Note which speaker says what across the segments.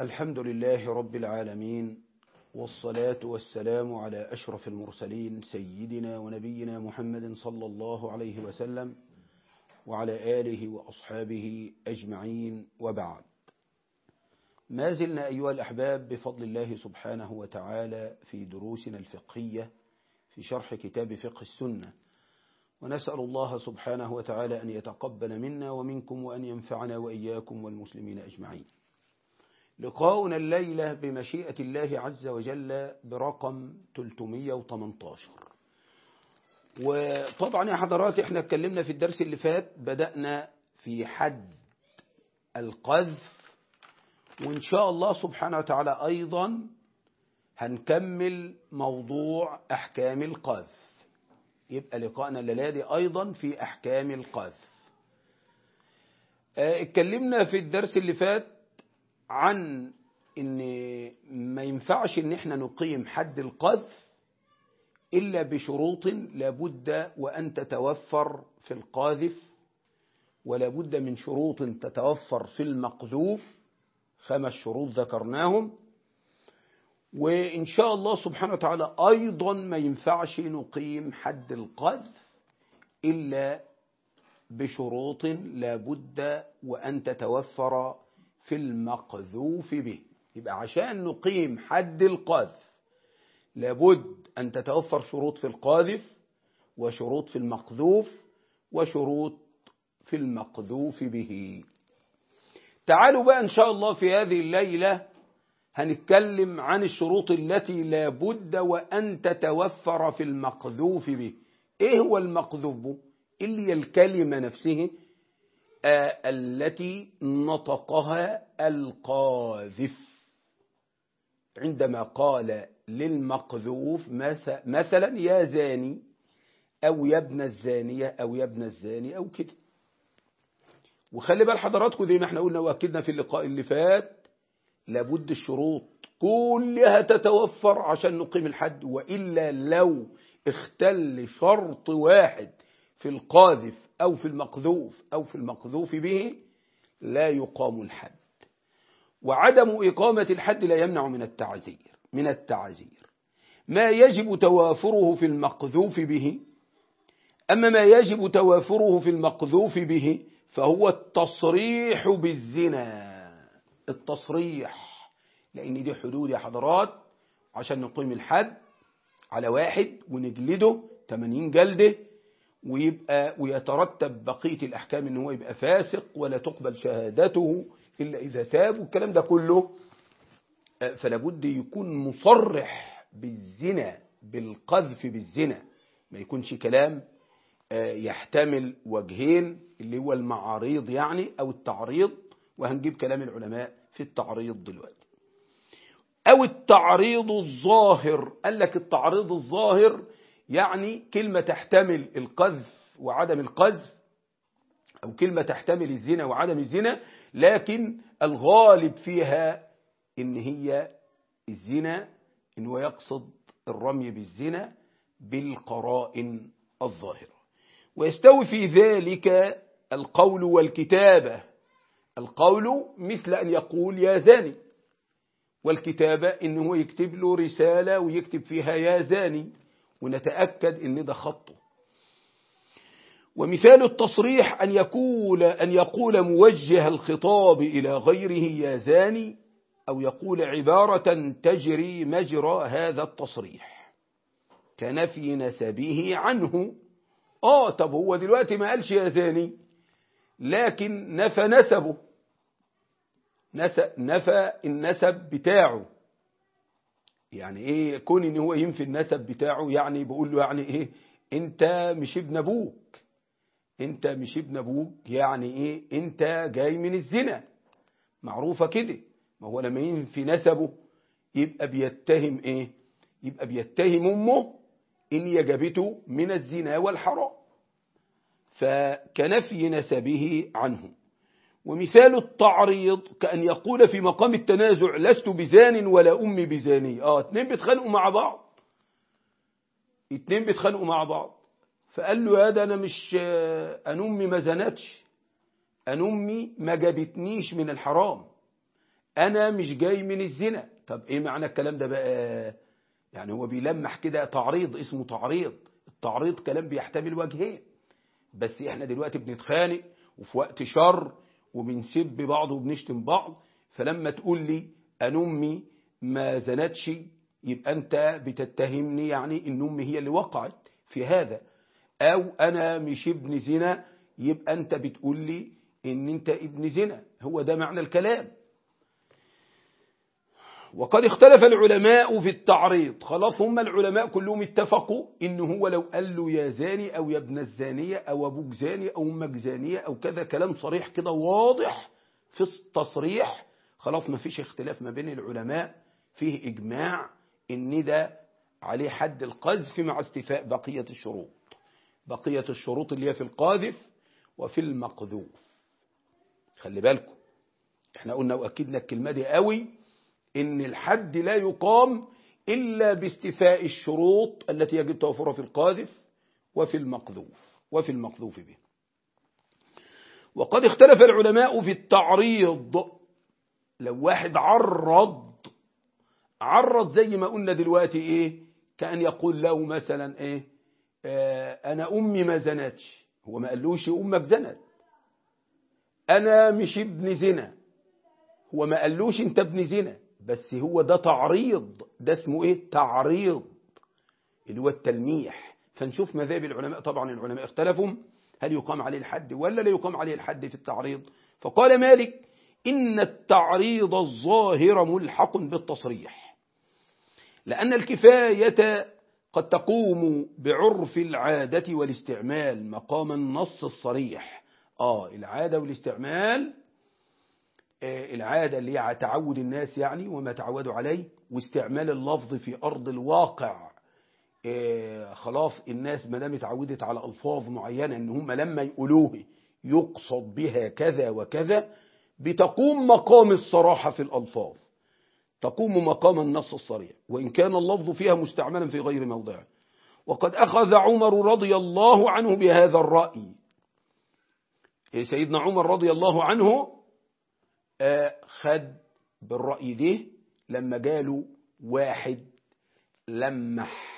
Speaker 1: الحمد لله رب العالمين والصلاة والسلام على أشرف المرسلين سيدنا ونبينا محمد صلى الله عليه وسلم وعلى آله وأصحابه أجمعين وبعد ما زلنا أيها الأحباب بفضل الله سبحانه وتعالى في دروسنا الفقهية في شرح كتاب فقه السنة ونسأل الله سبحانه وتعالى أن يتقبل منا ومنكم وأن ينفعنا وإياكم والمسلمين أجمعين لقاؤنا الليلة بمشيئة الله عز وجل برقم 318 وطبعا يا حضرات احنا اتكلمنا في الدرس اللي فات بدأنا في حد القذف وإن شاء الله سبحانه وتعالى أيضا هنكمل موضوع أحكام القذف يبقى لقاءنا الليلة دي أيضا في أحكام القذف اتكلمنا في الدرس اللي فات عن ان ما ينفعش ان احنا نقيم حد القذف الا بشروط لابد وان تتوفر في القاذف ولا بد من شروط تتوفر في المقذوف خمس شروط ذكرناهم وإن شاء الله سبحانه وتعالى أيضا ما ينفعش نقيم حد القذف إلا بشروط لابد وأن تتوفر في المقذوف به يبقى عشان نقيم حد القذف لابد أن تتوفر شروط في القاذف وشروط في المقذوف وشروط في المقذوف به تعالوا بقى إن شاء الله في هذه الليلة هنتكلم عن الشروط التي لابد وأن تتوفر في المقذوف به إيه هو المقذوف به اللي هي الكلمة نفسه آه التي نطقها القاذف عندما قال للمقذوف مثلا يا زاني أو يا ابن الزانية أو يا ابن الزاني أو كده وخلي بال حضراتكم زي ما احنا قلنا واكدنا في اللقاء اللي فات لابد الشروط كلها تتوفر عشان نقيم الحد وإلا لو اختل شرط واحد في القاذف أو في المقذوف أو في المقذوف به لا يقام الحد وعدم إقامة الحد لا يمنع من التعزير من التعزير ما يجب توافره في المقذوف به أما ما يجب توافره في المقذوف به فهو التصريح بالزنا التصريح لأن دي حدود يا حضرات عشان نقيم الحد على واحد ونجلده 80 جلده ويبقى ويترتب بقية الأحكام إن هو يبقى فاسق ولا تقبل شهادته إلا إذا تاب والكلام ده كله فلا بد يكون مصرح بالزنا بالقذف بالزنا ما يكونش كلام يحتمل وجهين اللي هو المعاريض يعني أو التعريض وهنجيب كلام العلماء في التعريض دلوقتي أو التعريض الظاهر قال لك التعريض الظاهر يعني كلمة تحتمل القذف وعدم القذف أو كلمة تحتمل الزنا وعدم الزنا لكن الغالب فيها إن هي الزنا إن هو يقصد الرمي بالزنا بالقرائن الظاهرة ويستوي في ذلك القول والكتابة القول مثل أن يقول يا زاني والكتابة إن هو يكتب له رسالة ويكتب فيها يا زاني ونتأكد إن ده خطه ومثال التصريح أن يقول أن يقول موجه الخطاب إلى غيره يا زاني أو يقول عبارة تجري مجرى هذا التصريح كنفي نسبه عنه آه طب هو دلوقتي ما قالش يا زاني لكن نفى نسبه نفى النسب بتاعه يعني ايه كون ان هو ينفي النسب بتاعه يعني بيقول له يعني ايه انت مش ابن ابوك انت مش ابن ابوك يعني ايه انت جاي من الزنا معروفة كده ما هو لما ينفي نسبه يبقى بيتهم ايه يبقى بيتهم امه ان يجبته من الزنا والحرام فكنفي نسبه عنه ومثال التعريض كأن يقول في مقام التنازع لست بزان ولا أمي بزاني آه اتنين بيتخانقوا مع بعض اتنين بيتخانقوا مع بعض فقال له هذا أنا مش أنا أمي ما زنتش أنا أمي ما جابتنيش من الحرام أنا مش جاي من الزنا طب إيه معنى الكلام ده بقى يعني هو بيلمح كده تعريض اسمه تعريض التعريض كلام بيحتمل وجهين بس احنا دلوقتي بنتخانق وفي وقت شر وبنسب بعض وبنشتم بعض فلما تقول لي أن أمي ما زنتش يبقى أنت بتتهمني يعني أن أمي هي اللي وقعت في هذا أو أنا مش ابن زنا يبقى أنت بتقول لي أن أنت ابن زنا هو ده معنى الكلام وقد اختلف العلماء في التعريض خلاص هم العلماء كلهم اتفقوا ان هو لو قال له يا زاني او يا ابن الزانية او ابوك زاني او امك زانية او كذا كلام صريح كده واضح في التصريح خلاص ما فيش اختلاف ما بين العلماء فيه اجماع ان ده عليه حد القذف مع استيفاء بقية الشروط بقية الشروط اللي هي في القاذف وفي المقذوف خلي بالكم احنا قلنا واكدنا الكلمة دي قوي ان الحد لا يقام إلا باستيفاء الشروط التي يجب توفرها في القاذف وفي المقذوف وفي المقذوف به وقد اختلف العلماء في التعريض لو واحد عرض عرض زي ما قلنا دلوقتي ايه كأن يقول له مثلا ايه آه انا امي ما زنتش هو ما قالوش امك زنت انا مش ابن زنا هو ما قالوش انت ابن زنا بس هو ده تعريض ده اسمه ايه تعريض اللي هو التلميح فنشوف مذاهب العلماء طبعا العلماء اختلفوا هل يقام عليه الحد ولا لا يقام عليه الحد في التعريض فقال مالك إن التعريض الظاهر ملحق بالتصريح لأن الكفاية قد تقوم بعرف العادة والاستعمال مقام النص الصريح آه العادة والاستعمال العادة اللي هي تعود الناس يعني وما تعودوا عليه واستعمال اللفظ في أرض الواقع خلاص الناس ما دام اتعودت على ألفاظ معينة ان هم لما يقولوه يقصد بها كذا وكذا بتقوم مقام الصراحة في الألفاظ تقوم مقام النص الصريح وإن كان اللفظ فيها مستعملا في غير موضعه وقد أخذ عمر رضي الله عنه بهذا الرأي سيدنا عمر رضي الله عنه خد بالرأي ده لما جاله واحد لمح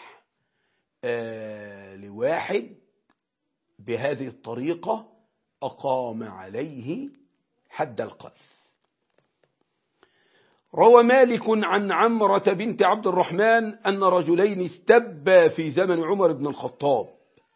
Speaker 1: لواحد بهذه الطريقة أقام عليه حد القذف روى مالك عن عمرة بنت عبد الرحمن أن رجلين استبا في زمن عمر بن الخطاب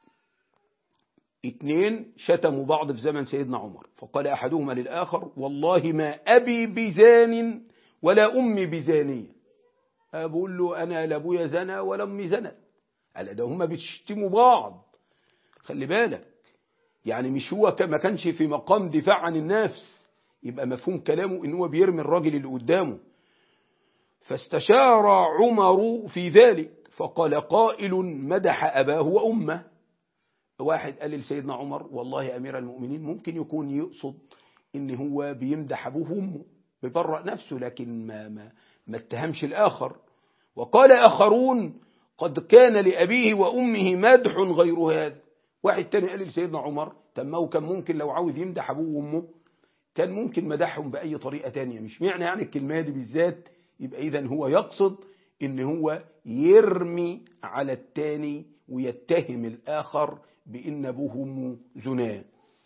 Speaker 1: اثنين شتموا بعض في زمن سيدنا عمر فقال أحدهما للآخر والله ما أبي بزان ولا أمي بزانية أقول له أنا لا أبويا زنا ولا أمي زنا قال ده هما بيشتموا بعض خلي بالك يعني مش هو ما كانش في مقام دفاع عن النفس يبقى مفهوم كلامه ان هو بيرمي الراجل اللي قدامه فاستشار عمر في ذلك فقال قائل مدح أباه وأمه واحد قال لسيدنا عمر والله أمير المؤمنين ممكن يكون يقصد ان هو بيمدح أبوه وأمه بيبرأ نفسه لكن ما, ما, ما اتهمش الآخر وقال آخرون قد كان لأبيه وأمه مدح غير هذا واحد تاني قال لسيدنا عمر تمه كان ممكن لو عاوز يمدح أبوه وأمه كان ممكن مدحهم بأي طريقة تانية مش معنى يعني الكلمة دي بالذات يبقى إذا هو يقصد إن هو يرمي على التاني ويتهم الآخر بإن أبوه وأمه زناه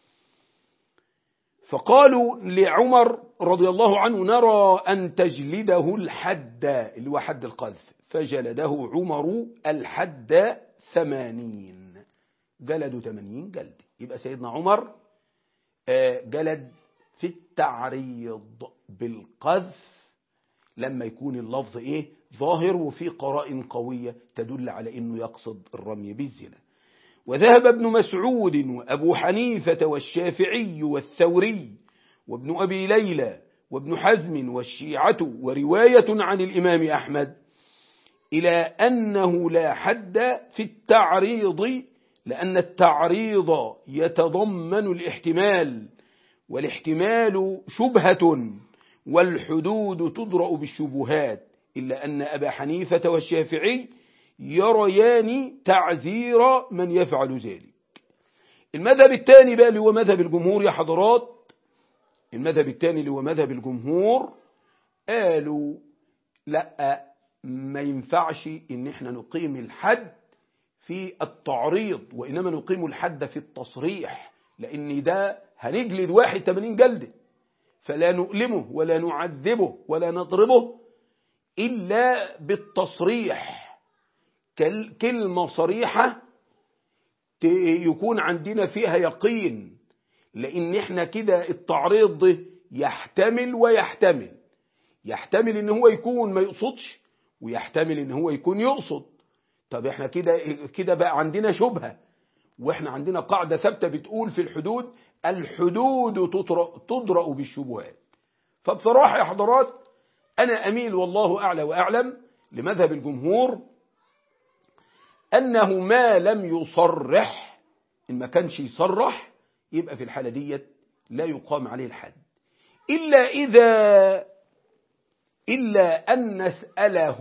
Speaker 1: فقالوا لعمر رضي الله عنه نرى أن تجلده الحد اللي هو حد القذف فجلده عمر الحد ثمانين جلدوا ثمانين جلد يبقى سيدنا عمر جلد في التعريض بالقذف لما يكون اللفظ ايه ظاهر وفي قرائن قوية تدل على انه يقصد الرمي بالزنا وذهب ابن مسعود وابو حنيفة والشافعي والثوري وابن ابي ليلى وابن حزم والشيعة ورواية عن الامام احمد الى انه لا حد في التعريض لان التعريض يتضمن الاحتمال والاحتمال شبهة والحدود تدرأ بالشبهات إلا أن أبا حنيفة والشافعي يريان تعزير من يفعل ذلك المذهب الثاني بقى اللي هو مذهب الجمهور يا حضرات المذهب الثاني اللي هو مذهب الجمهور قالوا لا ما ينفعش ان احنا نقيم الحد في التعريض وإنما نقيم الحد في التصريح لأن ده هنجلد واحد 80 جلدة فلا نؤلمه ولا نعذبه ولا نضربه إلا بالتصريح كلمة صريحة يكون عندنا فيها يقين لأن احنا كده التعريض ده يحتمل ويحتمل يحتمل ان هو يكون ما يقصدش ويحتمل ان هو يكون يقصد طب احنا كده كده بقى عندنا شبهة واحنا عندنا قاعدة ثابتة بتقول في الحدود الحدود تدرأ بالشبهات فبصراحة يا حضرات أنا أميل والله أعلى وأعلم لمذهب الجمهور أنه ما لم يصرح إن ما كانش يصرح يبقى في الحالة ديت لا يقام عليه الحد إلا إذا إلا أن نسأله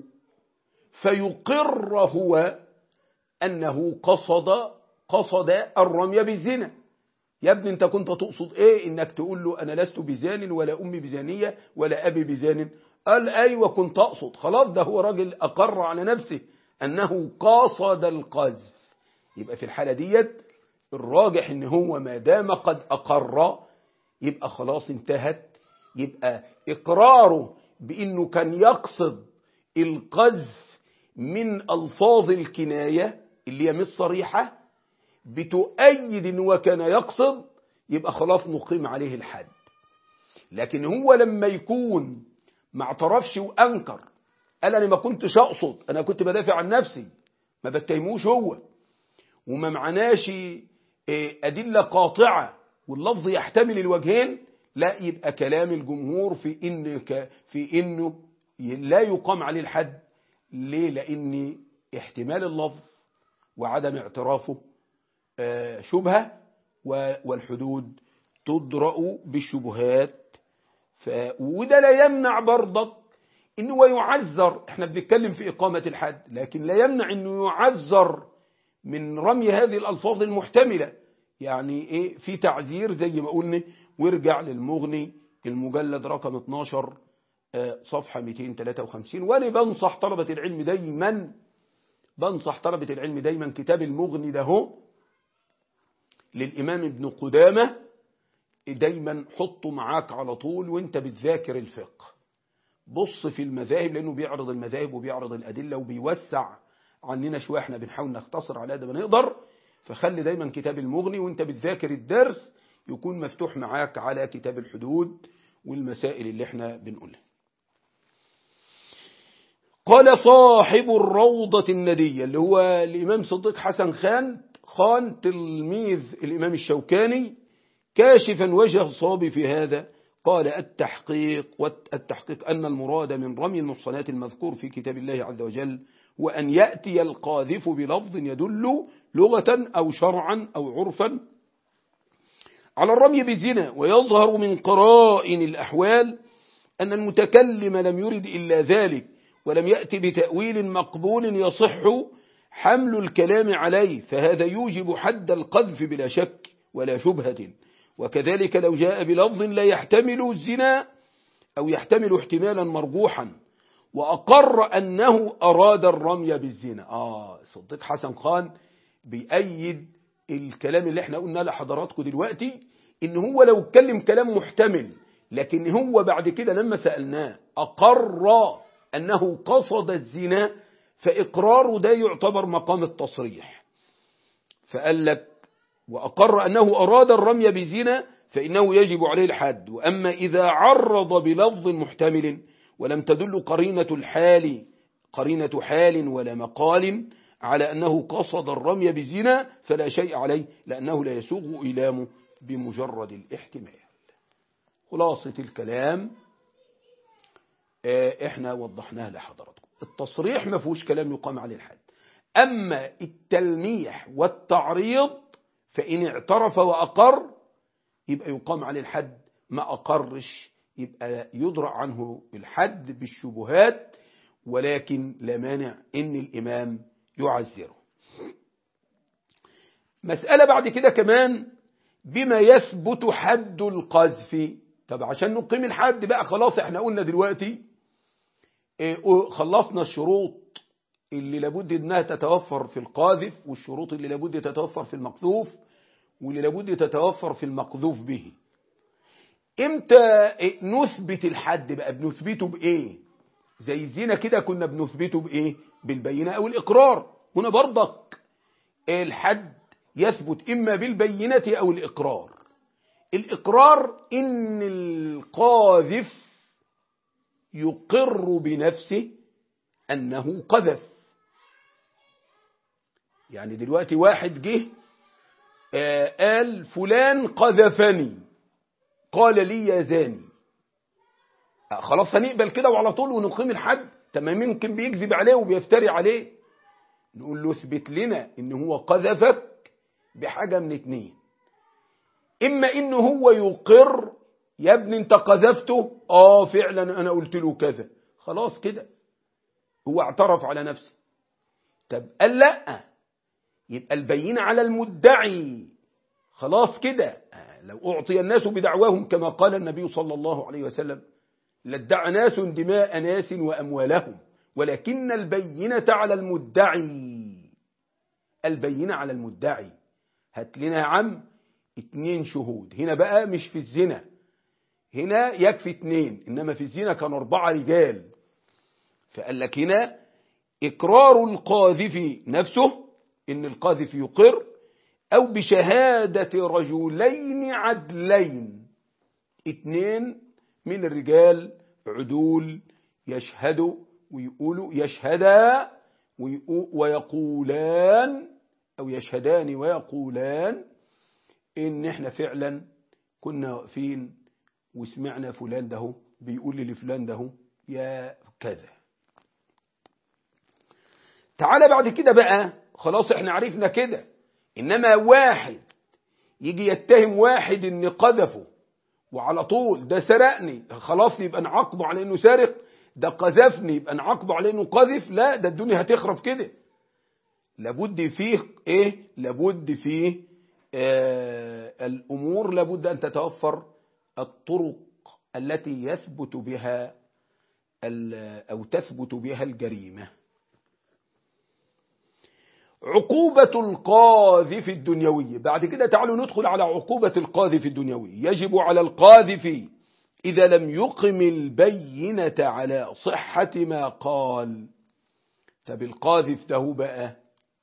Speaker 1: فيقر هو أنه قصد قصد الرمي بالزنا يا ابني انت كنت تقصد ايه انك تقول له انا لست بزان ولا امي بزانية ولا ابي بزان قال ايوه كنت اقصد خلاص ده هو راجل اقر على نفسه انه قصد القذف يبقى في الحالة ديت الراجح ان هو ما دام قد اقر يبقى خلاص انتهت يبقى اقراره بانه كان يقصد القذف من الفاظ الكناية اللي هي مش صريحة بتؤيد ان هو كان يقصد يبقى خلاص نقيم عليه الحد لكن هو لما يكون ما اعترفش وانكر قال انا ما كنتش اقصد انا كنت بدافع عن نفسي ما بتهموش هو وما معناش ادله قاطعه واللفظ يحتمل الوجهين لا يبقى كلام الجمهور في ان في انه لا يقام عليه الحد ليه لان احتمال اللفظ وعدم اعترافه شبهة والحدود تدرأ بالشبهات ف... وده لا يمنع برضك انه يعذر احنا بنتكلم في إقامة الحد لكن لا يمنع انه يعذر من رمي هذه الألفاظ المحتملة يعني ايه في تعذير زي ما قلنا وارجع للمغني المجلد رقم 12 صفحة 253 وانا بنصح طلبة العلم دايما بنصح طلبة العلم دايما كتاب المغني ده هو للإمام ابن قدامة دايما حطه معاك على طول وانت بتذاكر الفقه بص في المذاهب لأنه بيعرض المذاهب وبيعرض الأدلة وبيوسع عننا شوية احنا بنحاول نختصر على قد ما نقدر فخلي دايما كتاب المغني وانت بتذاكر الدرس يكون مفتوح معاك على كتاب الحدود والمسائل اللي احنا بنقولها قال صاحب الروضة الندية اللي هو الإمام صديق حسن خان خان تلميذ الإمام الشوكاني كاشفا وجه الصواب في هذا قال التحقيق والتحقيق أن المراد من رمي المحصنات المذكور في كتاب الله عز وجل وأن يأتي القاذف بلفظ يدل لغة أو شرعا أو عرفا على الرمي بالزنا ويظهر من قرائن الأحوال أن المتكلم لم يرد إلا ذلك ولم يأتي بتأويل مقبول يصح حمل الكلام عليه فهذا يوجب حد القذف بلا شك ولا شبهة وكذلك لو جاء بلفظ لا يحتمل الزنا أو يحتمل احتمالا مرجوحا وأقر أنه أراد الرمي بالزنا آه صديق حسن خان بيأيد الكلام اللي احنا قلنا لحضراتكم دلوقتي ان هو لو اتكلم كلام محتمل لكن هو بعد كده لما سألناه أقر أنه قصد الزنا فإقراره ده يعتبر مقام التصريح فقال لك وأقر أنه أراد الرمي بزنا فإنه يجب عليه الحد وأما إذا عرض بلفظ محتمل ولم تدل قرينة الحال قرينة حال ولا مقال على أنه قصد الرمي بزنا فلا شيء عليه لأنه لا يسوغ إلامه بمجرد الاحتمال خلاصة الكلام احنا وضحناها لحضراتكم التصريح ما فيهوش كلام يقام عليه الحد أما التلميح والتعريض فإن اعترف وأقر يبقى يقام عليه الحد ما أقرش يبقى يدرع عنه الحد بالشبهات ولكن لا مانع إن الإمام يعذره مسألة بعد كده كمان بما يثبت حد القذف طب عشان نقيم الحد بقى خلاص احنا قلنا دلوقتي اه خلصنا الشروط اللي لابد انها تتوفر في القاذف والشروط اللي لابد تتوفر في المقذوف واللي لابد تتوفر في المقذوف به امتى نثبت الحد بقى بنثبته بايه زي الزنا كده كنا بنثبته بايه بالبينة او الاقرار هنا برضك الحد يثبت اما بالبينة او الاقرار الاقرار ان القاذف يقر بنفسه انه قذف يعني دلوقتي واحد جه قال فلان قذفني قال لي يا زاني خلاص هنقبل كده وعلى طول ونقيم الحد تمام يمكن بيكذب عليه وبيفتري عليه نقول له اثبت لنا ان هو قذفك بحاجة من اتنين اما انه هو يقر يا ابني انت قذفته اه فعلا انا قلت له كذا خلاص كده هو اعترف على نفسه طب قال لا يبقى البينة على المدعي خلاص كده لو أعطي الناس بدعواهم كما قال النبي صلى الله عليه وسلم لادعى ناس دماء ناس وأموالهم ولكن البينة على المدعي البينة على المدعي هات لنا يا عم اتنين شهود هنا بقى مش في الزنا هنا يكفي اتنين إنما في الزنا كانوا أربعة رجال فقال لك هنا إقرار القاذف نفسه إن القاذف يقر أو بشهادة رجلين عدلين اتنين من الرجال عدول يشهدوا ويقولوا يشهدا ويقولان أو يشهدان ويقولان إن إحنا فعلا كنا واقفين وسمعنا فلان ده بيقول لي لفلان ده يا كذا تعالى بعد كده بقى خلاص احنا عرفنا كده انما واحد يجي يتهم واحد ان قذفه وعلى طول ده سرقني خلاص يبقى نعاقبه على انه سارق ده قذفني يبقى نعاقبه على انه قذف لا ده الدنيا هتخرب كده لابد فيه ايه لابد فيه آه الامور لابد ان تتوفر الطرق التي يثبت بها او تثبت بها الجريمه عقوبة القاذف الدنيوي بعد كده تعالوا ندخل على عقوبة القاذف الدنيوي يجب على القاذف إذا لم يقم البينة على صحة ما قال طب القاذف ده بقى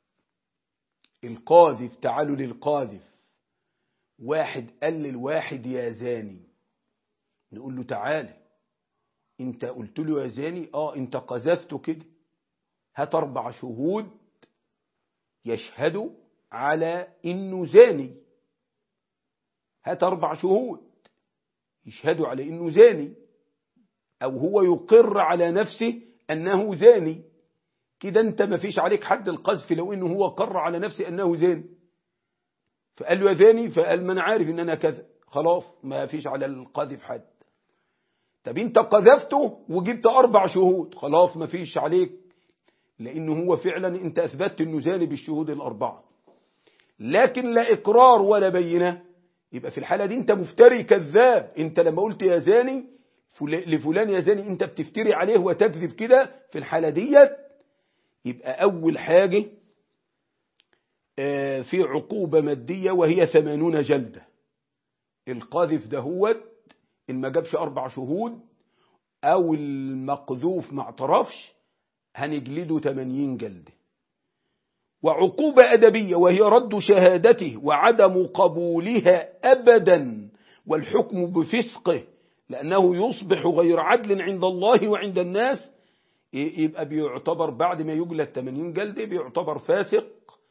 Speaker 1: القاذف تعالوا للقاذف واحد قال للواحد يا زاني نقول له تعالى انت قلت له يا زاني اه انت قذفته كده هات اربع شهود يشهد على انه زاني هات اربع شهود يشهدوا على انه زاني او هو يقر على نفسه انه زاني كده انت ما فيش عليك حد القذف لو انه هو قر على نفسه انه زاني فقال له يا زاني فقال ما انا عارف ان انا كذا خلاص ما فيش على القذف حد طب انت قذفته وجبت اربع شهود خلاص ما فيش عليك لأنه هو فعلا أنت أثبتت أنه زاني بالشهود الأربعة لكن لا إقرار ولا بينة يبقى في الحالة دي أنت مفتري كذاب أنت لما قلت يا زاني لفلان يا زاني أنت بتفتري عليه وتكذب كده في الحالة ديت يبقى أول حاجة في عقوبة مادية وهي ثمانون جلدة القاذف دهوت إن ما جابش أربع شهود أو المقذوف ما اعترفش هنجلده 80 جلدة وعقوبة أدبية وهي رد شهادته وعدم قبولها أبدا والحكم بفسقه لأنه يصبح غير عدل عند الله وعند الناس يبقى بيعتبر بعد ما يجلد 80 جلدة بيعتبر فاسق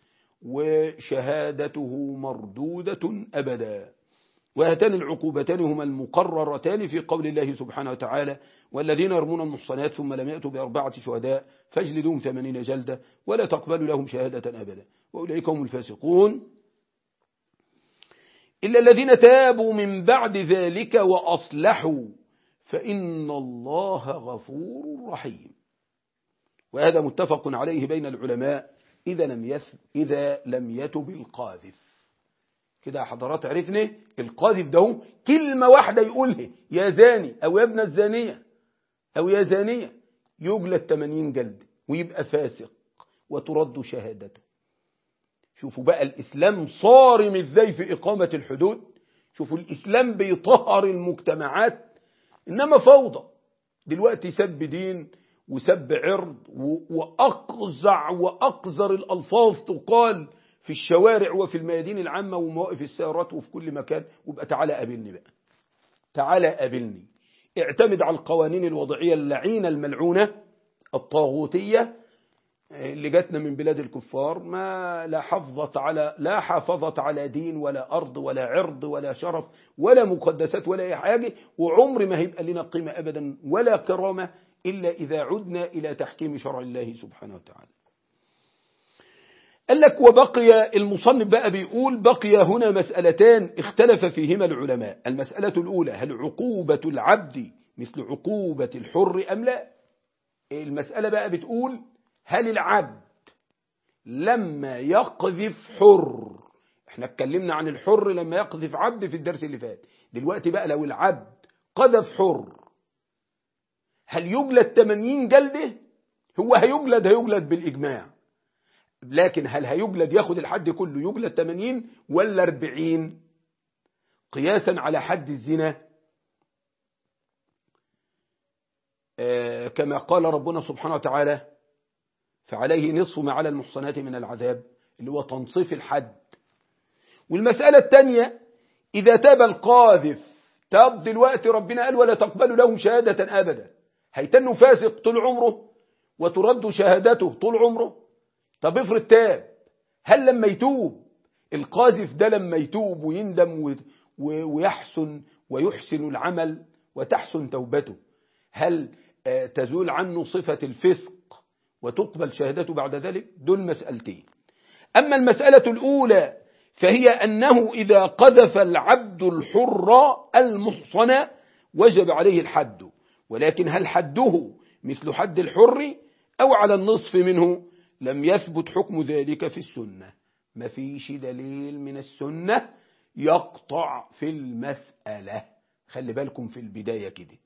Speaker 1: وشهادته مردودة أبدا وهاتان العقوبتان هما المقررتان في قول الله سبحانه وتعالى والذين يرمون المحصنات ثم لم يأتوا بأربعة شهداء فاجلدوهم ثمانين جلدة ولا تقبلوا لهم شهادة أبدا وأولئك هم الفاسقون إلا الذين تابوا من بعد ذلك وأصلحوا فإن الله غفور رحيم وهذا متفق عليه بين العلماء إذا لم, يث... إذا لم يتب القاذف كده حضرات عرفنا القاذف ده كلمة واحدة يقولها يا زاني أو يا ابن الزانية أو يا زانية يجلد 80 جلد ويبقى فاسق وترد شهادته شوفوا بقى الإسلام صارم ازاي في إقامة الحدود شوفوا الإسلام بيطهر المجتمعات إنما فوضى دلوقتي سب دين وسب عرض وأقزع وأقذر الألفاظ تقال في الشوارع وفي الميادين العامة ومواقف السيارات وفي كل مكان ويبقى تعالى قابلني بقى تعالى قابلني اعتمد على القوانين الوضعية اللعينة الملعونة الطاغوتية اللي جاتنا من بلاد الكفار ما لا حفظت على لا حافظت على دين ولا أرض ولا عرض ولا شرف ولا مقدسات ولا أي حاجة وعمر ما هيبقى لنا قيمة أبدا ولا كرامة إلا إذا عدنا إلى تحكيم شرع الله سبحانه وتعالى قال لك وبقي المصنف بقى بيقول بقي هنا مسألتان اختلف فيهما العلماء المسألة الأولى هل عقوبة العبد مثل عقوبة الحر أم لا المسألة بقى بتقول هل العبد لما يقذف حر احنا اتكلمنا عن الحر لما يقذف عبد في الدرس اللي فات دلوقتي بقى لو العبد قذف حر هل يجلد 80 جلده هو هيجلد هيجلد بالإجماع لكن هل هيجلد ياخد الحد كله يجلد 80 ولا 40 قياسا على حد الزنا آه كما قال ربنا سبحانه وتعالى فعليه نصف ما على المحصنات من العذاب اللي هو تنصيف الحد والمسألة الثانية إذا تاب القاذف تاب دلوقتي ربنا قال ولا تقبل لهم شهادة أبدا هيتنوا فاسق طول عمره وترد شهادته طول عمره طب افرض تاب هل لما يتوب القاذف ده لما يتوب ويندم ويحسن ويحسن العمل وتحسن توبته هل تزول عنه صفة الفسق وتقبل شهادته بعد ذلك دول مسألتين أما المسألة الأولى فهي أنه إذا قذف العبد الحر المحصن وجب عليه الحد ولكن هل حده مثل حد الحر أو على النصف منه لم يثبت حكم ذلك في السنة ما فيش دليل من السنة يقطع في المسألة خلي بالكم في البداية كده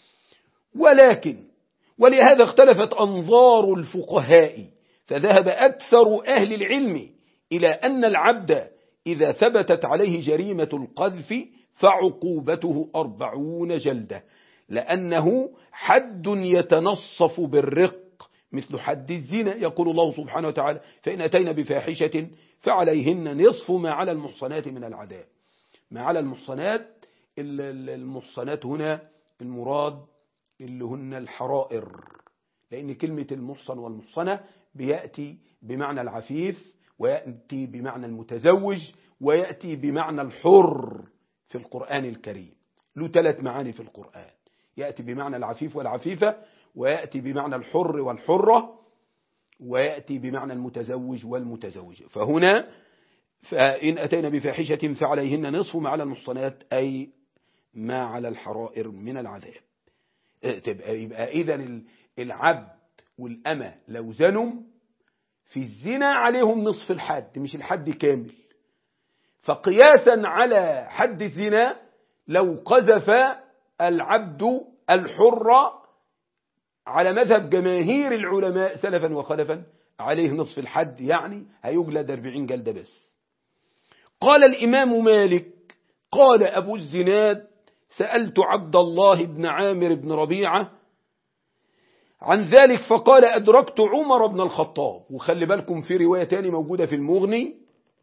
Speaker 1: ولكن ولهذا اختلفت أنظار الفقهاء فذهب أكثر أهل العلم إلى أن العبد إذا ثبتت عليه جريمة القذف فعقوبته أربعون جلدة لأنه حد يتنصف بالرق مثل حد الزنا يقول الله سبحانه وتعالى فإن أتينا بفاحشة فعليهن نصف ما على المحصنات من العذاب ما على المحصنات المحصنات هنا المراد اللي هن الحرائر لأن كلمة المحصن والمحصنة بيأتي بمعنى العفيف ويأتي بمعنى المتزوج ويأتي بمعنى الحر في القرآن الكريم له ثلاث معاني في القرآن يأتي بمعنى العفيف والعفيفة ويأتي بمعنى الحر والحرة ويأتي بمعنى المتزوج والمتزوجة فهنا فإن أتينا بفاحشة فعليهن نصف ما على المحصنات أي ما على الحرائر من العذاب تبقى يبقى إذا العبد والأمة لو زنوا في الزنا عليهم نصف الحد مش الحد كامل فقياسا على حد الزنا لو قذف العبد الحر على مذهب جماهير العلماء سلفا وخلفا عليه نصف الحد يعني هيجلد 40 جلدة بس قال الإمام مالك قال أبو الزناد سألت عبد الله بن عامر بن ربيعة عن ذلك فقال أدركت عمر بن الخطاب وخلي بالكم في رواية تاني موجودة في المغني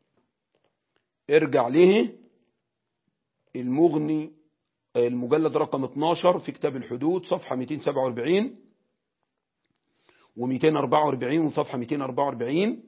Speaker 1: ارجع له المغني المجلد رقم 12 في كتاب الحدود صفحة 247 و244 وصفحة 244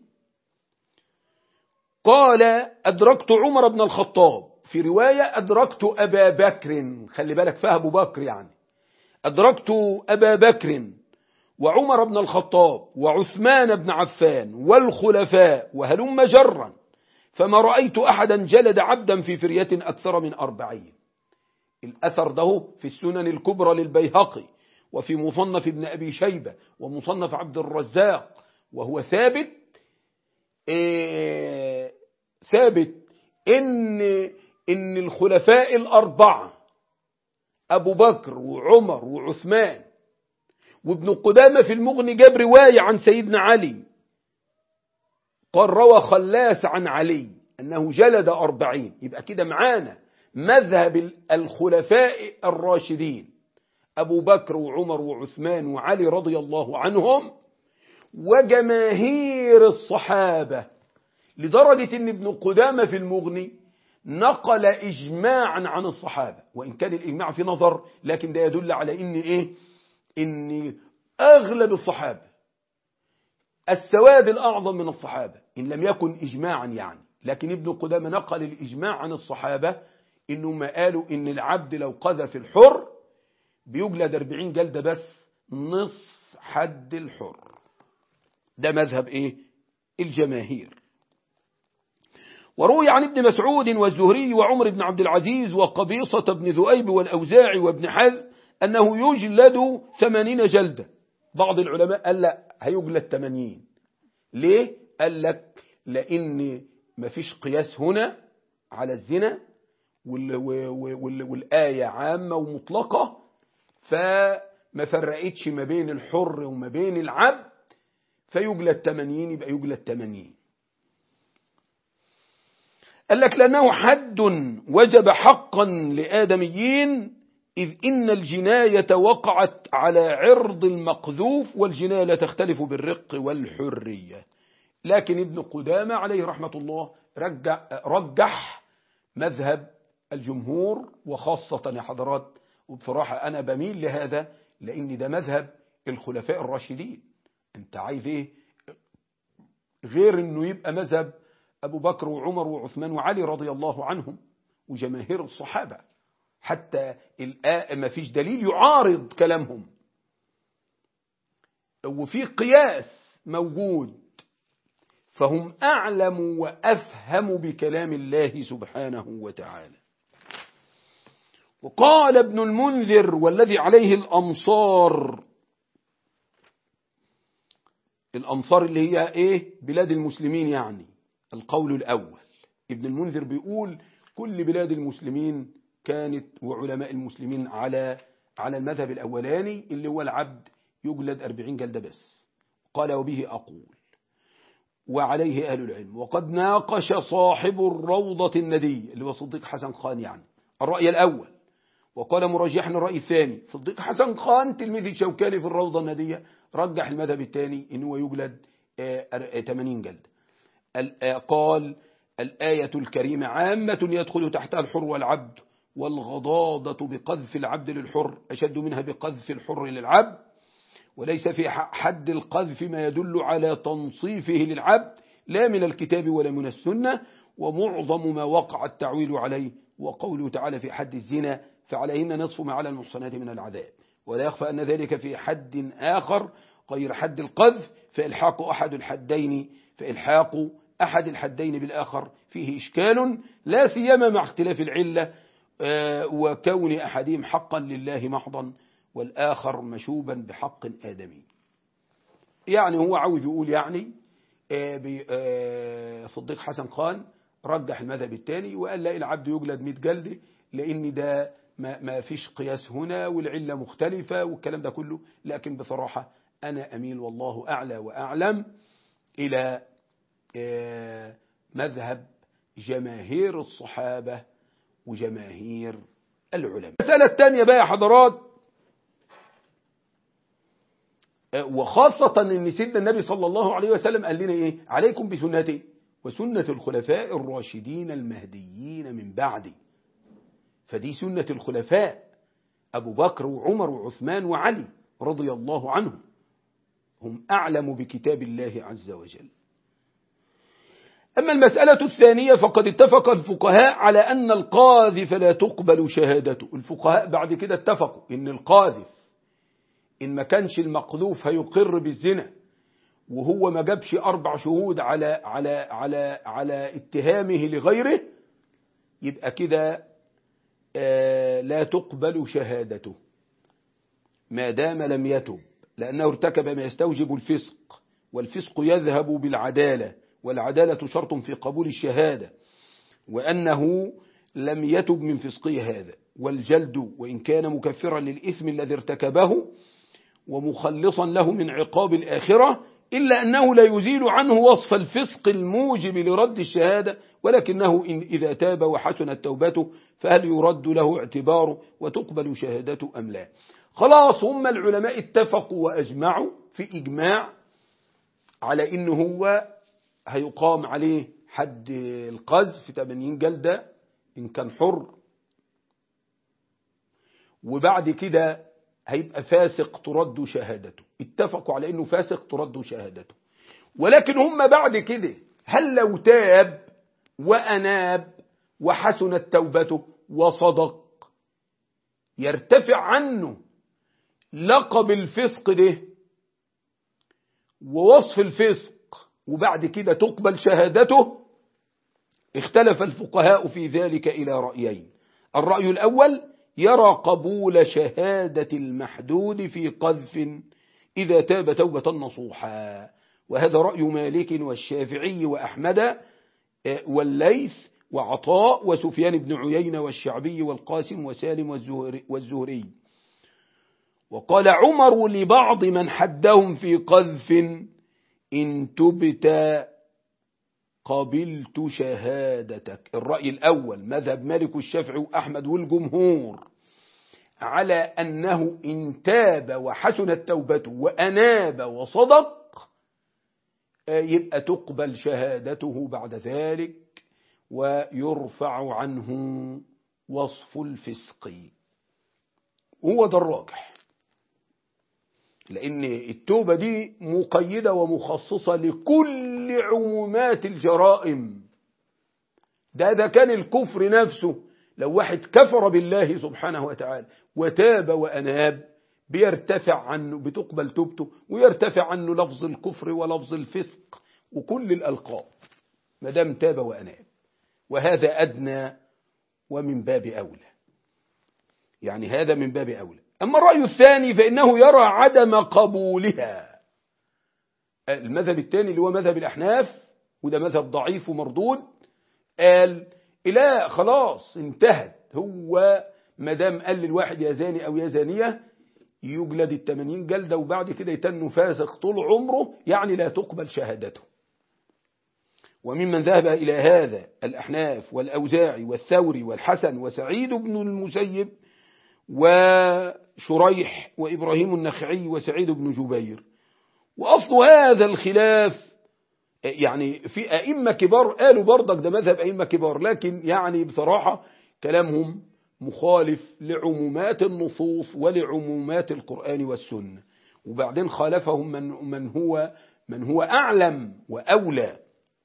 Speaker 1: قال أدركت عمر بن الخطاب في رواية أدركت أبا بكر خلي بالك فيها أبو بكر يعني أدركت أبا بكر وعمر بن الخطاب وعثمان بن عفان والخلفاء وهلم جرا فما رأيت أحدا جلد عبدا في فرية أكثر من أربعين الأثر ده في السنن الكبرى للبيهقي وفي مصنف ابن أبي شيبة ومصنف عبد الرزاق وهو ثابت إيه ثابت إن, إن الخلفاء الأربعة أبو بكر وعمر وعثمان وابن قدامة في المغني جاب رواية عن سيدنا علي قال روى خلاس عن علي أنه جلد أربعين يبقى كده معانا مذهب الخلفاء الراشدين أبو بكر وعمر وعثمان وعلي رضي الله عنهم وجماهير الصحابة لدرجة أن ابن قدامة في المغني نقل إجماعا عن الصحابة وإن كان الإجماع في نظر لكن ده يدل على إن إيه إن أغلب الصحابة السواد الأعظم من الصحابة إن لم يكن إجماعا يعني لكن ابن قدامة نقل الإجماع عن الصحابة إنهم قالوا إن العبد لو قذف الحر بيجلد 40 جلدة بس نصف حد الحر ده مذهب إيه الجماهير وروي عن ابن مسعود والزهري وعمر بن عبد العزيز وقبيصة بن ذؤيب والأوزاعي وابن حزم أنه يجلد ثمانين جلدة بعض العلماء قال لا هيجلد ثمانين ليه؟ قال لك لأن مفيش قياس هنا على الزنا والآية عامة ومطلقة فما فرقتش ما بين الحر وما بين العبد فيجلد 80 يبقى يجلد 80 قال لك لأنه حد وجب حقا لآدميين إذ إن الجناية وقعت على عرض المقذوف والجناية لا تختلف بالرق والحرية لكن ابن قدامة عليه رحمة الله رجح, رجح مذهب الجمهور وخاصة يا حضرات وبصراحة أنا بميل لهذا لأن ده مذهب الخلفاء الراشدين أنت عايز إيه غير أنه يبقى مذهب أبو بكر وعمر وعثمان وعلي رضي الله عنهم وجماهير الصحابة حتى الآن ما فيش دليل يعارض كلامهم وفي قياس موجود فهم أعلم وأفهم بكلام الله سبحانه وتعالى وقال ابن المنذر والذي عليه الأمصار الأمصار اللي هي إيه بلاد المسلمين يعني القول الأول ابن المنذر بيقول كل بلاد المسلمين كانت وعلماء المسلمين على على المذهب الأولاني اللي هو العبد يجلد أربعين جلدة بس قال وبه أقول وعليه أهل العلم وقد ناقش صاحب الروضة الندية اللي هو صديق حسن خان يعني الرأي الأول وقال مرجحا الرأي الثاني صديق حسن خان تلميذ الشوكاني في الروضة الندية رجح المذهب الثاني إن هو يجلد 80 جلد قال الآية الكريمة عامة يدخل تحتها الحر والعبد والغضاضة بقذف العبد للحر أشد منها بقذف الحر للعبد وليس في حد القذف ما يدل على تنصيفه للعبد لا من الكتاب ولا من السنة ومعظم ما وقع التعويل عليه وقوله تعالى في حد الزنا فعليهن نصف ما على المحصنات من العذاب ولا يخفى أن ذلك في حد آخر غير حد القذف فإلحاق أحد الحدين فإلحاق أحد الحدين بالآخر فيه إشكال لا سيما مع اختلاف العلة وكون أحدهم حقا لله محضا والآخر مشوبا بحق آدمي يعني هو عاوز يقول يعني صديق حسن خان رجح المذهب الثاني وقال لا العبد يجلد 100 جلدة لأن ده ما, ما فيش قياس هنا والعلة مختلفة والكلام ده كله لكن بصراحة أنا أميل والله أعلى وأعلم إلى مذهب جماهير الصحابة وجماهير العلماء المسألة الثانية بقى يا حضرات وخاصة ان سيدنا النبي صلى الله عليه وسلم قال لنا ايه عليكم بسنتي وسنة الخلفاء الراشدين المهديين من بعدي فدي سنة الخلفاء أبو بكر وعمر وعثمان وعلي رضي الله عنهم هم أعلم بكتاب الله عز وجل أما المسألة الثانية فقد اتفق الفقهاء على أن القاذف لا تقبل شهادته الفقهاء بعد كده اتفقوا إن القاذف إن ما كانش المقذوف هيقر بالزنا وهو ما جابش أربع شهود على على على على اتهامه لغيره يبقى كده لا تقبل شهادته ما دام لم يتب لأنه ارتكب ما يستوجب الفسق والفسق يذهب بالعدالة والعدالة شرط في قبول الشهادة وأنه لم يتب من فسقه هذا والجلد وإن كان مكفرا للإثم الذي ارتكبه ومخلصا له من عقاب الآخرة إلا أنه لا يزيل عنه وصف الفسق الموجب لرد الشهادة ولكنه إن إذا تاب وحسنت توبته فهل يرد له اعتباره وتقبل شهادته أم لا خلاص هم العلماء اتفقوا وأجمعوا في إجماع على إنه هو هيقام عليه حد القذف 80 جلدة إن كان حر وبعد كده هيبقى فاسق ترد شهادته اتفقوا على انه فاسق ترد شهادته ولكن هم بعد كده هل لو تاب وأناب وحسنت توبته وصدق يرتفع عنه لقب الفسق ده ووصف الفسق وبعد كده تقبل شهادته اختلف الفقهاء في ذلك إلى رأيين الرأي الأول يرى قبول شهادة المحدود في قذف إذا تاب توبة نصوحا وهذا رأي مالك والشافعي وأحمد والليث وعطاء وسفيان بن عيينة والشعبي والقاسم وسالم والزهري وقال عمر لبعض من حدهم في قذف إن تبت قبلت شهادتك الرأي الأول مذهب مالك الشافعي وأحمد والجمهور على أنه إن تاب وحسنت توبته وأناب وصدق يبقى تقبل شهادته بعد ذلك ويرفع عنه وصف الفسق هو ده الراجح لأن التوبة دي مقيدة ومخصصة لكل عمومات الجرائم ده ده كان الكفر نفسه لو واحد كفر بالله سبحانه وتعالى وتاب وأناب بيرتفع عنه بتقبل توبته ويرتفع عنه لفظ الكفر ولفظ الفسق وكل الألقاب ما دام تاب وأناب وهذا أدنى ومن باب أولى يعني هذا من باب أولى أما الرأي الثاني فإنه يرى عدم قبولها المذهب الثاني اللي هو مذهب الأحناف وده مذهب ضعيف ومردود قال لا خلاص انتهت هو ما دام قال للواحد يا زاني أو يا زانية يجلد التمانين جلدة وبعد كده يتن فاسق طول عمره يعني لا تقبل شهادته وممن ذهب إلى هذا الأحناف والأوزاعي والثوري والحسن وسعيد بن المسيب وشريح وإبراهيم النخعي وسعيد بن جبير وأصل هذا الخلاف يعني في أئمة كبار قالوا برضك ده مذهب أئمة كبار لكن يعني بصراحة كلامهم مخالف لعمومات النصوص ولعمومات القرآن والسنة وبعدين خالفهم من, من هو من هو أعلم وأولى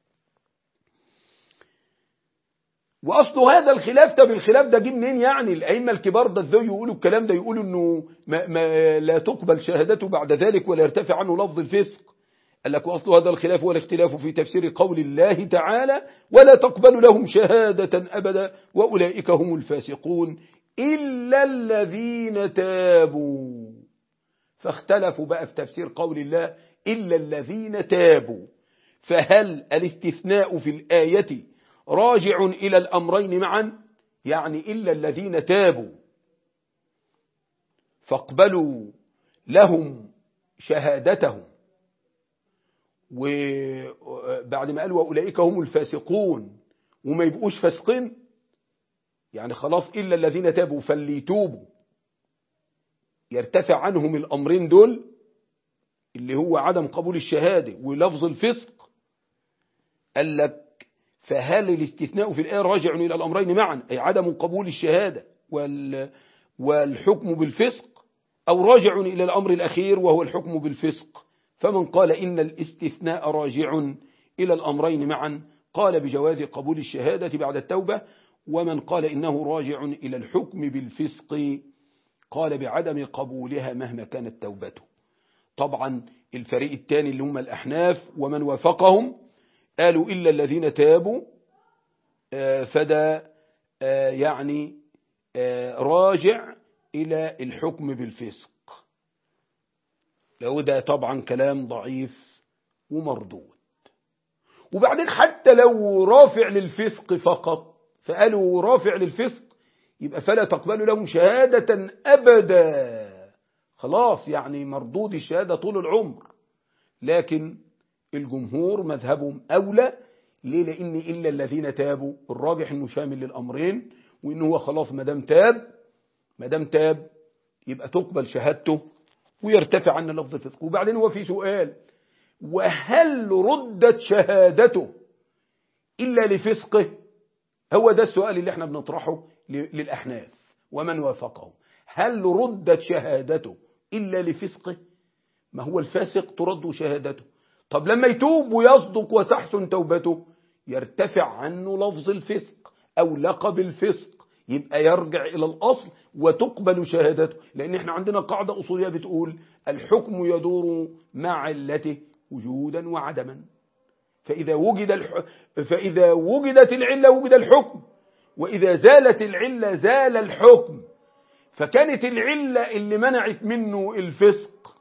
Speaker 1: وأصل هذا الخلاف طب الخلاف ده جه منين يعني الأئمة الكبار ده ازاي يقولوا الكلام ده يقولوا إنه ما ما لا تقبل شهادته بعد ذلك ولا يرتفع عنه لفظ الفسق قال لك وأصل هذا الخلاف هو الاختلاف في تفسير قول الله تعالى ولا تقبل لهم شهادة أبدا وأولئك هم الفاسقون إلا الذين تابوا فاختلفوا بقى في تفسير قول الله إلا الذين تابوا فهل الاستثناء في الآية راجع إلى الأمرين معا يعني إلا الذين تابوا فاقبلوا لهم شهادتهم وبعد ما قالوا وأولئك هم الفاسقون وما يبقوش فاسقين يعني خلاص إلا الذين تابوا فليتوبوا يرتفع عنهم الأمرين دول اللي هو عدم قبول الشهادة ولفظ الفسق قال لك فهل الاستثناء في الآية راجع إلى الأمرين معا أي عدم قبول الشهادة والحكم بالفسق أو راجع إلى الأمر الأخير وهو الحكم بالفسق فمن قال إن الاستثناء راجع إلى الأمرين معا قال بجواز قبول الشهادة بعد التوبة ومن قال إنه راجع إلى الحكم بالفسق قال بعدم قبولها مهما كانت توبته طبعا الفريق الثاني اللي هم الأحناف ومن وافقهم قالوا إلا الذين تابوا فده يعني راجع إلى الحكم بالفسق لو ده طبعا كلام ضعيف ومردود وبعدين حتى لو رافع للفسق فقط فقالوا رافع للفسق يبقى فلا تقبل لهم شهادة أبدا خلاص يعني مردود الشهادة طول العمر لكن الجمهور مذهبهم أولى ليه لأن إلا الذين تابوا الراجح إنه شامل للأمرين وإنه هو خلاص ما دام تاب ما دام تاب يبقى تقبل شهادته ويرتفع عن لفظ الفسق وبعدين هو في سؤال وهل ردت شهادته إلا لفسقه هو ده السؤال اللي احنا بنطرحه للأحناف ومن وافقه هل ردت شهادته إلا لفسقه ما هو الفاسق ترد شهادته طب لما يتوب ويصدق وتحسن توبته يرتفع عنه لفظ الفسق أو لقب الفسق يبقى يرجع إلى الأصل وتقبل شهادته لأن احنا عندنا قاعدة أصولية بتقول الحكم يدور مع علته وجودا وعدما فإذا وجد الح... فإذا وجدت العلة وجد الحكم وإذا زالت العلة زال الحكم فكانت العلة اللي منعت منه الفسق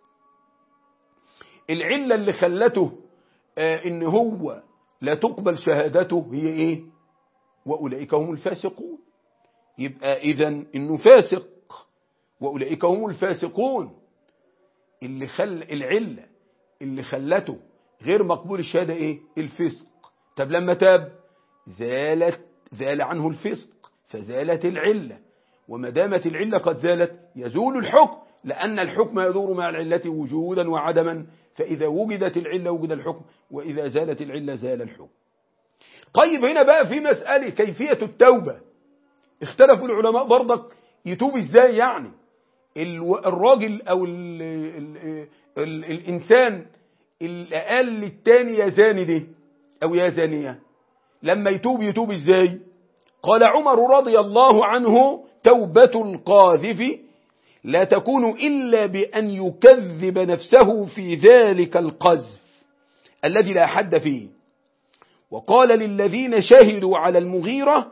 Speaker 1: العلة اللي خلته آه إن هو لا تقبل شهادته هي إيه وأولئك هم الفاسقون يبقى إذا إنه فاسق وأولئك هم الفاسقون اللي خل العلة اللي خلته غير مقبول الشهادة إيه الفسق طب لما تاب زالت زال عنه الفسق فزالت العلة وما دامت العلة قد زالت يزول الحكم لأن الحكم يدور مع العلة وجودا وعدما فإذا وجدت العلة وجد الحكم وإذا زالت العلة زال الحكم طيب هنا بقى في مسألة كيفية التوبة اختلفوا العلماء برضك يتوب ازاي يعني الراجل او ال ال ال الانسان اللي قال للتاني يا زاني دي او يا زانية لما يتوب يتوب ازاي قال عمر رضي الله عنه توبة القاذف لا تكون إلا بأن يكذب نفسه في ذلك القذف الذي لا حد فيه وقال للذين شهدوا على المغيرة